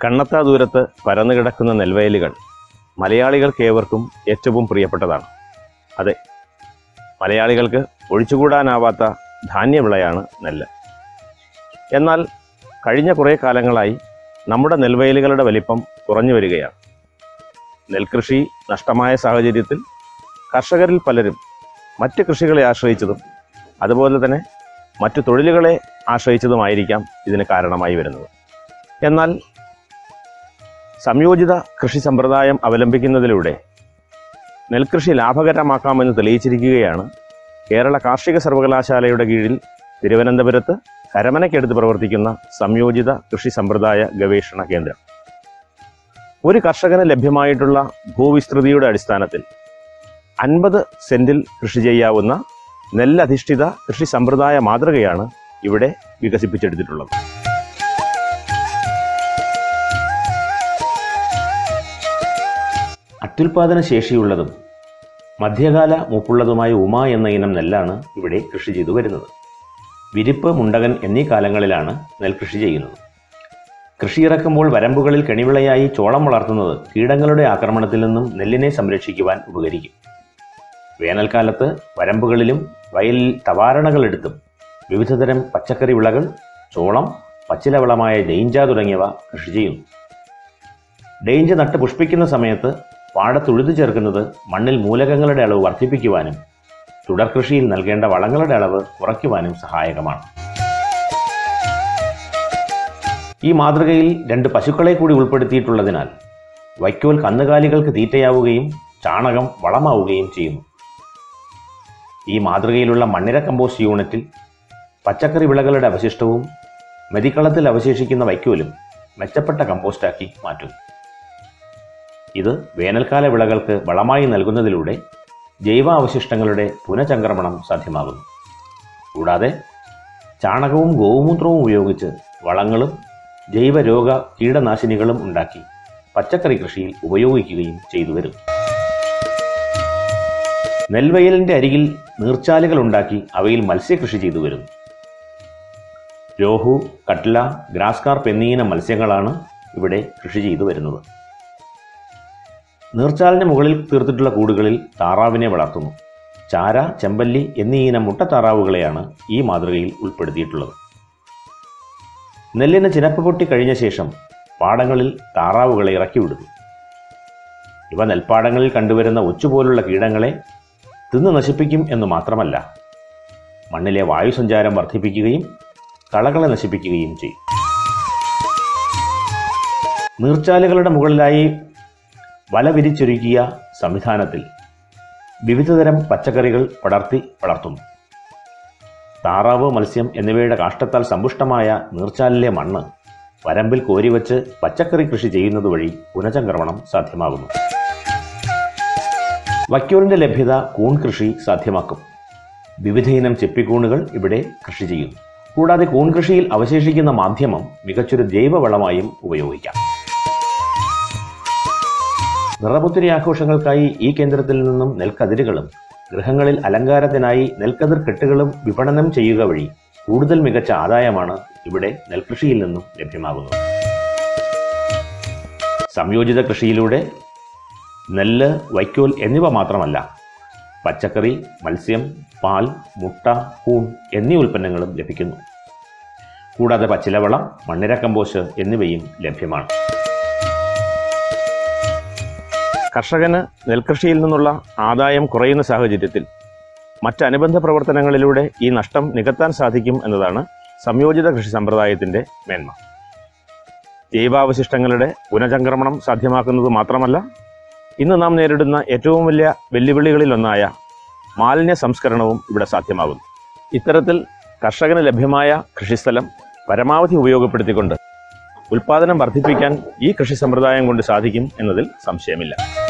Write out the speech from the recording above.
കണ്ണത്താ ദൂരത്ത് പരന്നു കിടക്കുന്ന നെൽവയലുകൾ മലയാളികൾക്കേവർക്കും ഏറ്റവും പ്രിയപ്പെട്ടതാണ് അതെ മലയാളികൾക്ക് ഒഴിച്ചുകൂടാനാവാത്ത ധാന്യവിളയാണ് നെല്ല് എന്നാൽ കഴിഞ്ഞ കുറേ കാലങ്ങളായി നമ്മുടെ നെൽവയലുകളുടെ വലിപ്പം കുറഞ്ഞു വരികയാണ് നെൽകൃഷി നഷ്ടമായ സാഹചര്യത്തിൽ കർഷകരിൽ പലരും മറ്റ് കൃഷികളെ ആശ്രയിച്ചതും അതുപോലെ തന്നെ മറ്റു തൊഴിലുകളെ ആശ്രയിച്ചതുമായിരിക്കാം ഇതിന് കാരണമായി വരുന്നത് എന്നാൽ സംയോജിത കൃഷി സമ്പ്രദായം അവലംബിക്കുന്നതിലൂടെ നെൽകൃഷി ലാഭകരമാക്കാമെന്ന് തെളിയിച്ചിരിക്കുകയാണ് കേരള കാർഷിക സർവകലാശാലയുടെ കീഴിൽ തിരുവനന്തപുരത്ത് കരമനയ്ക്കടുത്ത് പ്രവർത്തിക്കുന്ന സംയോജിത കൃഷി സമ്പ്രദായ ഗവേഷണ കേന്ദ്രം ഒരു കർഷകന് ലഭ്യമായിട്ടുള്ള ഭൂവിസ്തൃതിയുടെ അടിസ്ഥാനത്തിൽ അൻപത് സെന്റിൽ കൃഷി ചെയ്യാവുന്ന നെല്ലധിഷ്ഠിത കൃഷി സമ്പ്രദായ മാതൃകയാണ് ഇവിടെ വികസിപ്പിച്ചെടുത്തിട്ടുള്ളത് അത്യുൽപാദന ശേഷിയുള്ളതും മധ്യകാല മൂപ്പുള്ളതുമായ ഉമ എന്ന ഇനം നെല്ലാണ് ഇവിടെ കൃഷി ചെയ്തു വരുന്നത് വിരിപ്പ് മുണ്ടകൻ എന്നീ കാലങ്ങളിലാണ് നെൽകൃഷി ചെയ്യുന്നത് കൃഷിയിറക്കുമ്പോൾ വരമ്പുകളിൽ കെണിവിളയായി ചോളം വളർത്തുന്നത് കീടങ്ങളുടെ ആക്രമണത്തിൽ നിന്നും നെല്ലിനെ സംരക്ഷിക്കുവാൻ ഉപകരിക്കും വേനൽക്കാലത്ത് വരമ്പുകളിലും വയലിൽ തവാരണകളെടുത്തും വിവിധതരം പച്ചക്കറി വിളകൾ ചോളം പച്ചിലവിളമായ ഡെയിഞ്ച തുടങ്ങിയവ കൃഷി ചെയ്യുന്നു ഡെയിഞ്ച് നട്ട് പുഷ്പിക്കുന്ന സമയത്ത് പാടത്തുഴുതു ചേർക്കുന്നത് മണ്ണിൽ മൂലകങ്ങളുടെ അളവ് വർദ്ധിപ്പിക്കുവാനും തുടർ കൃഷിയിൽ നൽകേണ്ട വളങ്ങളുടെ അളവ് കുറയ്ക്കുവാനും സഹായകമാണ് ഈ മാതൃകയിൽ രണ്ട് പശുക്കളെ കൂടി ഉൾപ്പെടുത്തിയിട്ടുള്ളതിനാൽ വൈക്കോൽ കന്നുകാലികൾക്ക് തീറ്റയാവുകയും ചാണകം വളമാവുകയും ചെയ്യുന്നു ഈ മാതൃകയിലുള്ള മണ്ണിര കമ്പോസ്റ്റ് യൂണിറ്റിൽ പച്ചക്കറി വിളകളുടെ അവശിഷ്ടവും മെതിക്കളത്തിൽ അവശേഷിക്കുന്ന വൈക്കോലും മെച്ചപ്പെട്ട കമ്പോസ്റ്റാക്കി മാറ്റുന്നു ഇത് വേനൽക്കാല വിളകൾക്ക് വളമായി നൽകുന്നതിലൂടെ ജൈവാവശിഷ്ടങ്ങളുടെ പുനഃചംക്രമണം സാധ്യമാകുന്നു കൂടാതെ ചാണകവും ഗോമൂത്രവും ഉപയോഗിച്ച് വളങ്ങളും ജൈവരോഗ കീടനാശിനികളും ഉണ്ടാക്കി പച്ചക്കറി കൃഷിയിൽ ഉപയോഗിക്കുകയും ചെയ്തു വരുന്നു നെൽവയലിന്റെ അരികിൽ നീർച്ചാലുകൾ ഉണ്ടാക്കി അവയിൽ മത്സ്യകൃഷി ചെയ്തു വരുന്നു രോഹു കട്ല ഗ്രാസ് കാർപ്പ് എന്നീയിനം മത്സ്യങ്ങളാണ് ഇവിടെ കൃഷി ചെയ്തു വരുന്നത് നീർച്ചാലിന് മുകളിൽ തീർത്തിട്ടുള്ള കൂടുകളിൽ താറാവിനെ വളർത്തുന്നു ചാര ചെമ്പല്ലി എന്നീ ഇനം മുട്ടത്താറാവുകളെയാണ് ഈ മാതൃകയിൽ ഉൾപ്പെടുത്തിയിട്ടുള്ളത് നെല്ലിന് ചിനപ്പ് പൊട്ടി കഴിഞ്ഞ ശേഷം പാടങ്ങളിൽ താറാവുകളെ ഇറക്കി വിടുന്നു ഇവ നെൽപ്പാടങ്ങളിൽ കണ്ടുവരുന്ന ഒച്ചുപോലുള്ള കീടങ്ങളെ തിന്നു നശിപ്പിക്കും എന്ന് മാത്രമല്ല മണ്ണിലെ വായുസഞ്ചാരം വർദ്ധിപ്പിക്കുകയും കളകളെ നശിപ്പിക്കുകയും ചെയ്യും നീർച്ചാലുകളുടെ മുകളിലായി വല വിരിച്ചൊരുക്കിയ സംവിധാനത്തിൽ വിവിധതരം പച്ചക്കറികൾ പടർത്തി വളർത്തുന്നു താറാവ് മത്സ്യം എന്നിവയുടെ കാഷ്ടത്താൽ സമ്പുഷ്ടമായ നീർച്ചാലിലെ മണ്ണ് വരമ്പിൽ കോരിവച്ച് പച്ചക്കറി കൃഷി ചെയ്യുന്നത് വഴി പുനഃചംക്രമണം സാധ്യമാകുന്നു വൈക്കോലിന്റെ ലഭ്യത കൂൺ കൃഷി സാധ്യമാക്കും വിവിധയിനം ചെപ്പിക്കൂണുകൾ ഇവിടെ കൃഷി ചെയ്യുന്നു കൂടാതെ കൂൺ കൃഷിയിൽ അവശേഷിക്കുന്ന മാധ്യമം മികച്ചൊരു ജൈവവളമായും ഉപയോഗിക്കാം നിറപുത്തിരി ആഘോഷങ്ങൾക്കായി ഈ കേന്ദ്രത്തിൽ നിന്നും നെൽക്കതിരുകളും ഗൃഹങ്ങളിൽ അലങ്കാരത്തിനായി നെൽക്കതിർ കെട്ടുകളും വിപണനം ചെയ്യുക വഴി കൂടുതൽ മികച്ച ആദായമാണ് ഇവിടെ നെൽകൃഷിയിൽ നിന്നും ലഭ്യമാകുന്നത് സംയോജിത കൃഷിയിലൂടെ നെല്ല് വൈക്കോൽ എന്നിവ മാത്രമല്ല പച്ചക്കറി മത്സ്യം പാൽ മുട്ട കൂൺ എന്നീ ഉൽപ്പന്നങ്ങളും ലഭിക്കുന്നു കൂടാതെ പച്ചിലവളം മണ്ണിര കമ്പോസ്റ്റ് എന്നിവയും ലഭ്യമാണ് കർഷകന് നെൽകൃഷിയിൽ നിന്നുള്ള ആദായം കുറയുന്ന സാഹചര്യത്തിൽ മറ്റ് അനുബന്ധ പ്രവർത്തനങ്ങളിലൂടെ ഈ നഷ്ടം നികത്താൻ സാധിക്കും എന്നതാണ് സംയോജിത കൃഷി സമ്പ്രദായത്തിന്റെ മേന്മ ജൈവാവശിഷ്ടങ്ങളുടെ പുനഃചംക്രമണം സാധ്യമാക്കുന്നത് മാത്രമല്ല ഇന്ന് നാം നേരിടുന്ന ഏറ്റവും വലിയ വെല്ലുവിളികളിലൊന്നായ മാലിന്യ സംസ്കരണവും ഇവിടെ സാധ്യമാകുന്നു ഇത്തരത്തിൽ കർഷകന് ലഭ്യമായ കൃഷിസ്ഥലം പരമാവധി ഉപയോഗപ്പെടുത്തിക്കൊണ്ട് ഉൽപാദനം വർദ്ധിപ്പിക്കാൻ ഈ കൃഷി സമ്പ്രദായം കൊണ്ട് സാധിക്കും എന്നതിൽ സംശയമില്ല